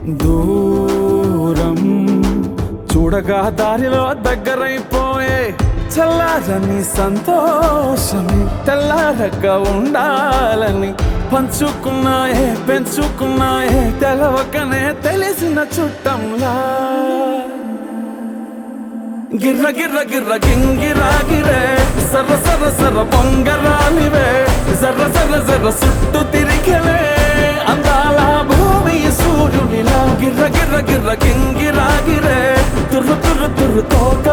దూరం చూడగా దారిలో దగ్గరైపోయే చల్లారని సంతోషమే తెల్లారగా ఉండాలని పంచుకున్నాయే పెంచుకున్నాయే తెలవకనే తెలిసిన చుట్టంలా గిర్ర గిర్ర గిర్ర గింగిరా గిరే సర్ర సర్ర సర్ర బొంగరాలివే జర్ర జర్ర జర్ర చుట్టూ తిరిగలే అందాల భూమి సూర్యునిలా గిర్ర గిర్ర గిర్ర గింగిరా గిరే తుర్రు తుర్రు తుర్రు తోక